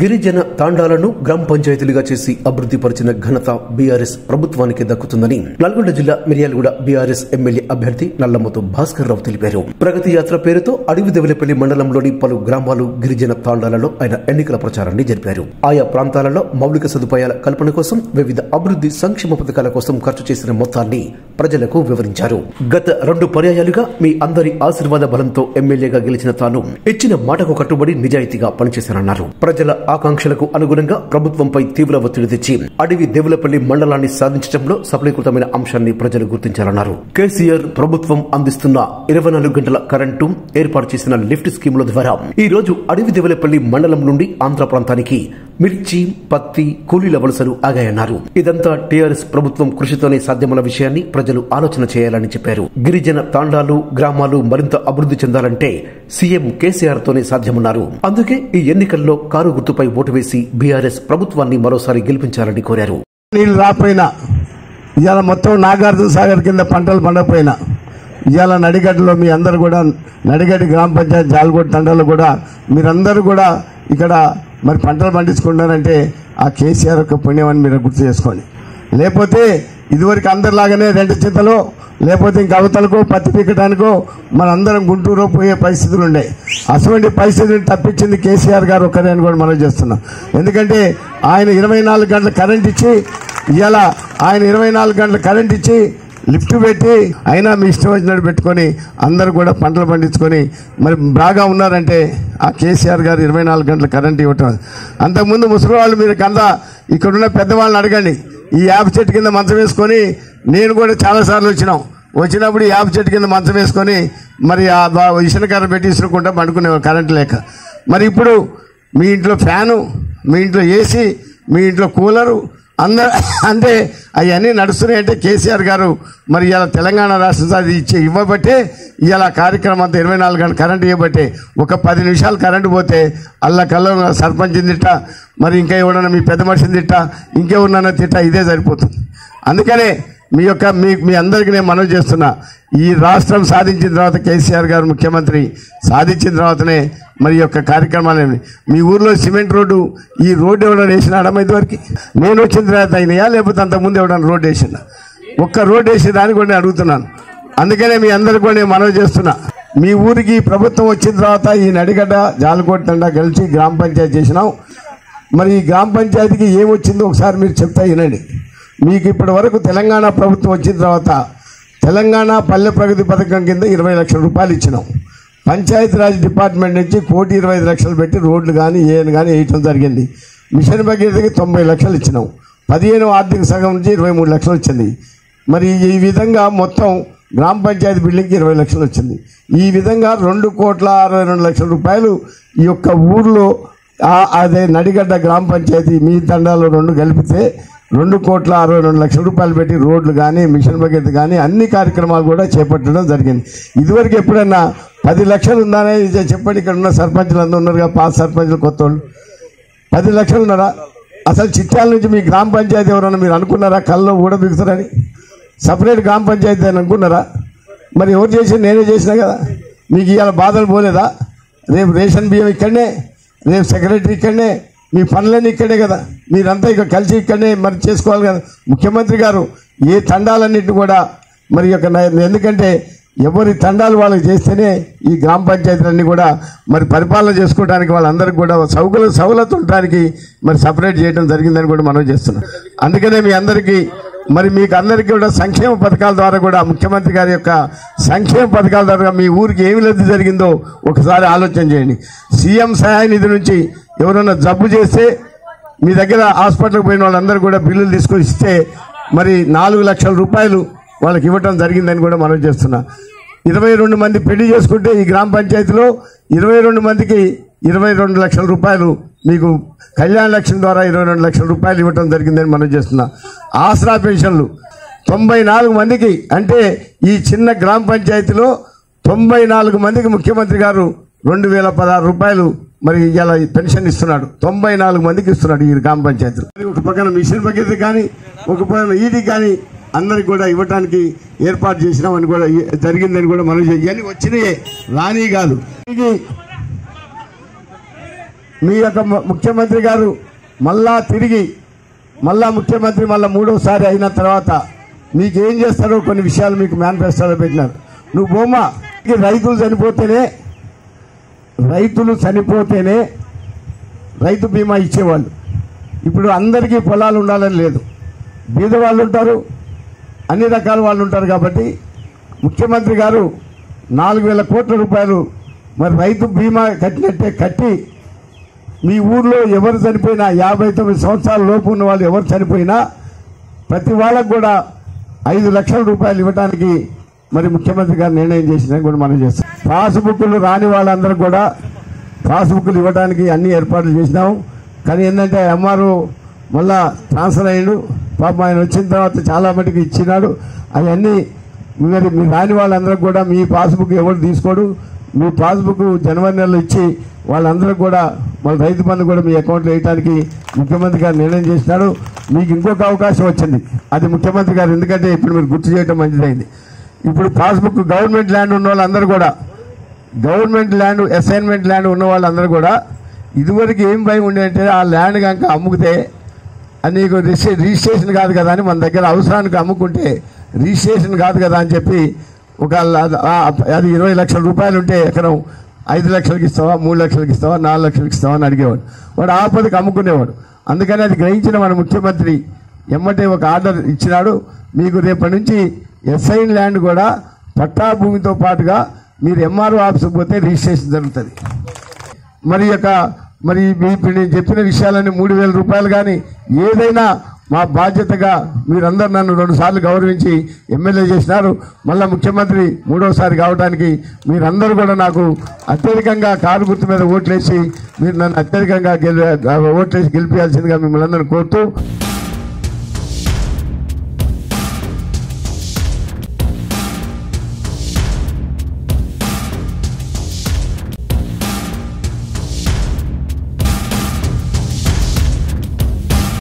గిరిజన తాండాలను గ్రామ పంచాయతీలుగా చేసి అభివృద్ధి పరిచిన ఘనత బీఆర్ఎస్ ప్రభుత్వానికి దక్కుతుందని నల్గొండ జిల్లా మిర్యాలగూడ బీఆర్ఎస్ ఎమ్మెల్యే అభ్యర్థి నల్లమ్మతో భాస్కర్ రావు తెలిపారు ప్రగతి యాత్ర పేరుతో అడవి దెవలపల్లి మండలంలోని పలు గ్రామాలు గిరిజన తాండాలలో ఆయన ఎన్నికల ప్రచారాన్ని జరిపారు ఆయా ప్రాంతాలలో మౌలిక సదుపాయాల కల్పన కోసం వివిధ అభివృద్ధి సంక్షేమ పథకాల కోసం ఖర్చు చేసిన మొత్తాన్ని ప్రజలకు వివరించారు గత రెండు పర్యాయాలుగా మీ అందరి ఆశీర్వాద బలంతో ఎమ్మెల్యేగా గెలిచిన తాను ఇచ్చిన మాటకు కట్టుబడి నిజాయితీగా పనిచేశారన్నారు ప్రజల ఆకాంక్షలకు అనుగుణంగా ప్రభుత్వంపై తీవ్ర ఒత్తిడి తెచ్చి అడవి దేవులపల్లి మండలాన్ని సాధించడంలో సఫలీకృతమైన అంశాన్ని ప్రజలు గుర్తించాలన్నారు కేసీఆర్ ప్రభుత్వం అందిస్తున్న ఇరవై నాలుగు గంటల కరెంటు ఏర్పాటు చేసిన లిఫ్ట్ స్కీముల ద్వారా ఈ రోజు అడవి దేవులపల్లి మండలం నుండి ఆంధ్ర ప్రాంతానికి మిర్చి పత్తి కూలీల వలసలు ఆగాయన్నారు ఇదంతా టీఆర్ఎస్ ప్రభుత్వం కృషితోనే సాధ్యమన్న విషయాన్ని ప్రజలు ఆలోచన చేయాలని చెప్పారు గిరిజన తాండాలు గ్రామాలు మరింత అభివృద్ధి చెందాలంటే సీఎం కేసీఆర్ తోనే సాధ్యమన్నారు అందుకే ఈ ఎన్నికల్లో కారు గుర్తుపై ఓటు వేసి బీఆర్ఎస్ ప్రభుత్వాన్ని మరోసారి గెలిపించాలని కోరారు నీళ్ళు రాకపోయినా ఇవాళ మొత్తం నాగార్జున సాగర్ కింద పంటలు పండకపోయినా ఇవాళ నడిగడ్డలో మీ అందరు కూడా నడిగడ్డి గ్రామ పంచాయతీ జాలగొడ్డ తండలు కూడా మీరందరూ కూడా ఇక్కడ మరి పంటలు పండించుకుంటారంటే ఆ కేసీఆర్ యొక్క పుణ్యం అని మీరు గుర్తు చేసుకోండి లేకపోతే ఇదివరకు అందరిలాగానే రెండు చింతలో లేకపోతే ఇంక అవతలకో పత్తి పీకటానికో మనందరం గుంటూరు పోయే పరిస్థితులు ఉండే అటువంటి పరిస్థితులను తప్పించింది కేసీఆర్ గారు ఒక్కరే అని కూడా మనం చేస్తున్నాం ఎందుకంటే ఆయన ఇరవై నాలుగు గంటల కరెంట్ ఇచ్చి ఇవాళ ఆయన ఇరవై నాలుగు గంటల కరెంట్ ఇచ్చి లిఫ్ట్ పెట్టి అయినా మీ ఇష్టం వచ్చినట్టు పెట్టుకొని అందరూ కూడా పంటలు పండించుకొని మరి బాగా ఉన్నారంటే ఆ కేసీఆర్ గారు ఇరవై నాలుగు గంటల కరెంట్ ఇవ్వటం అంతకుముందు ముసలి వాళ్ళు మీరు కంద ఇక్కడున్న పెద్దవాళ్ళని అడగండి ఈ యాప చెట్టు కింద మంచం వేసుకొని నేను కూడా చాలాసార్లు వచ్చినాం వచ్చినప్పుడు ఈ యాప చెట్టు కింద మంచం వేసుకొని మరి ఆ బా- ఇసునకర్ర పెట్టి ఇసురుకుంటా పండుకునేవారు కరెంట్ లేక మరి ఇప్పుడు మీ ఇంట్లో ఫ్యాను మీ ఇంట్లో ఏసీ మీ ఇంట్లో కూలరు అందరు అంటే అవన్నీ నడుస్తున్నాయంటే కేసీఆర్ గారు మరి ఇలా తెలంగాణ రాష్ట్రం అది ఇచ్చి ఇవ్వబట్టే ఇవాళ కార్యక్రమం అంతా ఇరవై నాలుగు గంటలు కరెంట్ ఇవ్వబట్టే ఒక పది నిమిషాలు కరెంటు పోతే అల్ల కల్లో సర్పంచ్ తిట్ట మరి ఇంకా ఎవడన్నా మీ పెద్ద మనిషిని తిట్ట ఇంకెవరినన్నా తిట్ట ఇదే సరిపోతుంది అందుకనే మీ యొక్క మీ మీ అందరికీ నేను మనవి చేస్తున్నా ఈ రాష్ట్రం సాధించిన తర్వాత కేసీఆర్ గారు ముఖ్యమంత్రి సాధించిన తర్వాతనే మరి ఈ యొక్క కార్యక్రమాలని మీ ఊర్లో సిమెంట్ రోడ్డు ఈ రోడ్డు ఎవరైనా వేసిన అడమైతే వరకు నేను వచ్చిన తర్వాత అయినాయా లేకపోతే అంతకుముందు ఎవడన్నా రోడ్డు వేసిన ఒక్క రోడ్డు వేసి దాన్ని కూడా నేను అడుగుతున్నాను అందుకనే మీ అందరికి కూడా నేను మనవి చేస్తున్నా మీ ఊరికి ప్రభుత్వం వచ్చిన తర్వాత ఈ నడిగడ్డ జాలకోట గెలిచి గ్రామ పంచాయతీ చేసినాం మరి ఈ గ్రామ పంచాయతీకి ఏమొచ్చిందో ఒకసారి మీరు చెప్తా వినండి మీకు ఇప్పటి వరకు తెలంగాణ ప్రభుత్వం వచ్చిన తర్వాత తెలంగాణ పల్లె ప్రగతి పథకం కింద ఇరవై లక్షల రూపాయలు ఇచ్చినాం పంచాయతీరాజ్ డిపార్ట్మెంట్ నుంచి కోటి ఇరవై ఐదు లక్షలు పెట్టి రోడ్లు కానీ ఏను కానీ వేయటం జరిగింది మిషన్ భగీరథకి తొంభై లక్షలు ఇచ్చినాం పదిహేను ఆర్థిక సంఘం నుంచి ఇరవై మూడు లక్షలు వచ్చింది మరి ఈ విధంగా మొత్తం గ్రామ పంచాయతీ బిల్డింగ్కి ఇరవై లక్షలు వచ్చింది ఈ విధంగా రెండు కోట్ల అరవై రెండు లక్షల రూపాయలు ఈ యొక్క ఊర్లో ఆ- అదే నడిగడ్డ గ్రామ పంచాయతీ మీ తండాలో రెండు కలిపితే రెండు కోట్ల అరవై రెండు లక్షల రూపాయలు పెట్టి రోడ్లు కానీ మిషన్ భగీరథ కానీ అన్ని కార్యక్రమాలు కూడా చేపట్టడం జరిగింది ఇదివరకు ఎప్పుడన్నా పది లక్షలు ఉందానే ఇది చెప్పండి ఇక్కడ ఉన్న సర్పంచులు అందరూ ఉన్నారుగా పాత సర్పంచులు కొత్త వాళ్ళు పది లక్షలు ఉన్నారా అసలు చిట్యాల నుంచి మీ గ్రామ పంచాయతీ ఎవరన్నా మీరు అనుకున్నారా కల్లో కూడా బిగుతారని సపరేట్ గ్రామ పంచాయతీ అని అనుకున్నారా మరి ఎవరు చేసి నేనే చేసినా కదా మీకు ఇవాళ బాధలు పోలేదా రేపు రేషన్ బియ్యం ఇక్కడనే రేపు సెక్రటరీ ఇక్కడనే మీ పనులన్నీ ఇక్కడే కదా మీరంతా ఇక కలిసి ఇక్కడనే మరి చేసుకోవాలి కదా ముఖ్యమంత్రి గారు ఏ తండాలన్నింటినీ కూడా మరి యొక్క నా- ఎందుకంటే ఎవరి తండాలు వాళ్ళకి చేస్తేనే ఈ గ్రామ పంచాయతీలన్నీ కూడా మరి పరిపాలన చేసుకోవడానికి వాళ్ళందరికీ కూడా సౌకర్య సౌలత్ ఉండడానికి మరి సపరేట్ చేయడం జరిగిందని కూడా మనం చేస్తున్నాం అందుకనే మీ అందరికీ మరి మీకు అందరికీ కూడా సంక్షేమ పథకాల ద్వారా కూడా ముఖ్యమంత్రి గారి యొక్క సంక్షేమ పథకాల ద్వారా మీ ఊరికి ఏమి లబ్ధి జరిగిందో ఒకసారి ఆలోచన చేయండి సీఎం సహాయ నిధి నుంచి ఎవరైనా జబ్బు చేస్తే మీ దగ్గర హాస్పిటల్కి పోయిన వాళ్ళందరూ కూడా బిల్లులు తీసుకొని ఇస్తే మరి నాలుగు లక్షల రూపాయలు వాళ్ళకి ఇవ్వటం జరిగిందని కూడా మనం చేస్తున్నా ఇరవై రెండు మంది పెళ్లి చేసుకుంటే ఈ గ్రామ పంచాయతీలో ఇరవై రెండు మందికి ఇరవై రెండు లక్షల రూపాయలు మీకు కళ్యాణ లక్ష్యం ద్వారా ఇరవై రెండు లక్షల రూపాయలు ఇవ్వటం జరిగిందని మనం చేస్తున్నా ఆసరా పెన్షన్లు తొంభై నాలుగు మందికి అంటే ఈ చిన్న గ్రామ పంచాయతీలో తొంభై నాలుగు మందికి ముఖ్యమంత్రి గారు రెండు వేల పదహారు రూపాయలు మరి ఇలా పెన్షన్ ఇస్తున్నాడు తొంభై నాలుగు మందికి ఇస్తున్నాడు ఈ గ్రామ పంచాయతీలో మరి ఒక పక్కన మిషన్ భగీరథ కానీ ఒక పక్కన ఈడీ కానీ అందరికి కూడా ఇవ్వడానికి ఏర్పాటు చేసినామని కూడా ఇ- జరిగిందని కూడా మనం ఇవన్నీ వచ్చినాయే రాని కాదు ఇది మీ యొక్క ము- ముఖ్యమంత్రి గారు మళ్ళా తిరిగి మళ్ళా ముఖ్యమంత్రి మళ్ళా మూడోసారి అయిన తర్వాత మీకు ఏం చేస్తారో కొన్ని విషయాలు మీకు మేనిఫెస్టోలో పెట్టినారు నువ్వు బొమ్మ రైతులు చనిపోతేనే రైతులు చనిపోతేనే రైతు బీమా ఇచ్చేవాళ్ళు ఇప్పుడు అందరికీ పొలాలు ఉండాలని లేదు బీద వాళ్ళు ఉంటారు అన్ని రకాల వాళ్ళు ఉంటారు కాబట్టి ముఖ్యమంత్రి గారు నాలుగు వేల కోట్ల రూపాయలు మరి రైతు బీమా కట్టినట్టే కట్టి మీ ఊర్లో ఎవరు చనిపోయినా యాభై తొమ్మిది సంవత్సరాల లోపు ఉన్న వాళ్ళు ఎవరు చనిపోయినా ప్రతి వాళ్ళకు కూడా ఐదు లక్షల రూపాయలు ఇవ్వడానికి మరి ముఖ్యమంత్రి గారు నిర్ణయం చేసిందని కూడా మనం చేస్తాం పాస్బుక్లు రాని వాళ్ళందరూ కూడా పాస్బుక్లు ఇవ్వడానికి అన్ని ఏర్పాట్లు చేసినాం కానీ ఏంటంటే ఎంఆర్ఓ మళ్ళా ట్రాన్స్ఫర్ అయ్యాడు పాపం ఆయన వచ్చిన తర్వాత చాలా మటుకు ఇచ్చినాడు అవన్నీ మరి మీ రాని వాళ్ళందరూ కూడా మీ పాస్బుక్ ఎవరు తీసుకోడు మీ పాస్బుక్ జనవరి నెలలో ఇచ్చి వాళ్ళందరూ కూడా వాళ్ళ రైతు బంధు కూడా మీ అకౌంట్లో వేయడానికి ముఖ్యమంత్రి గారు నిర్ణయం చేసినాడు మీకు ఇంకొక అవకాశం వచ్చింది అది ముఖ్యమంత్రి గారు ఎందుకంటే ఇప్పుడు మీరు గుర్తు చేయడం మంచిదైంది ఇప్పుడు పాస్బుక్ గవర్నమెంట్ ల్యాండ్ ఉన్న వాళ్ళందరూ కూడా గవర్నమెంట్ ల్యాండ్ అసైన్మెంట్ ల్యాండ్ ఉన్న వాళ్ళందరూ కూడా ఇదివరకు ఏం భయం ఉండేదంటే ఆ ల్యాండ్ కనుక అమ్ముకుతే అది నీకు రిజిస్ట్రే- రిజిస్ట్రేషన్ కాదు కదా అని మన దగ్గర అవసరానికి అమ్ముకుంటే రిజిస్ట్రేషన్ కాదు కదా అని చెప్పి ఒక ల- ఆ- అది ఇరవై లక్షల రూపాయలు ఉంటే ఎకరం ఐదు లక్షలకి ఇస్తావా మూడు లక్షలకి ఇస్తావా నాలుగు లక్షలకి ఇస్తావా అని అడిగేవాడు వాడు ఆపదకి అమ్ముకునేవాడు అందుకని అది గ్రహించిన మన ముఖ్యమంత్రి ఎమ్మటే ఒక ఆర్డర్ ఇచ్చినాడు మీకు రేపటి నుంచి ఎస్ఐన్ ల్యాండ్ కూడా పట్టా భూమితో పాటుగా మీరు ఎంఆర్ఓ ఆఫీస్కి పోతే రిజిస్ట్రేషన్ జరుగుతుంది మరి యొక్క మరి మీ ఇప్పుడు నేను చెప్పిన విషయాలన్నీ మూడు వేల రూపాయలు కానీ ఏదైనా మా బాధ్యతగా మీరందరూ నన్ను రెండు సార్లు గౌరవించి ఎమ్మెల్యే చేసినారు మళ్ళా ముఖ్యమంత్రి మూడోసారి కావడానికి మీరందరూ కూడా నాకు అత్యధికంగా కారు గుర్తు మీద ఓట్లేసి మీరు నన్ను అత్యధికంగా గెలి ఓట్లేసి గెలిపించాల్సిందిగా మిమ్మల్ని అందరూ కోరుతూ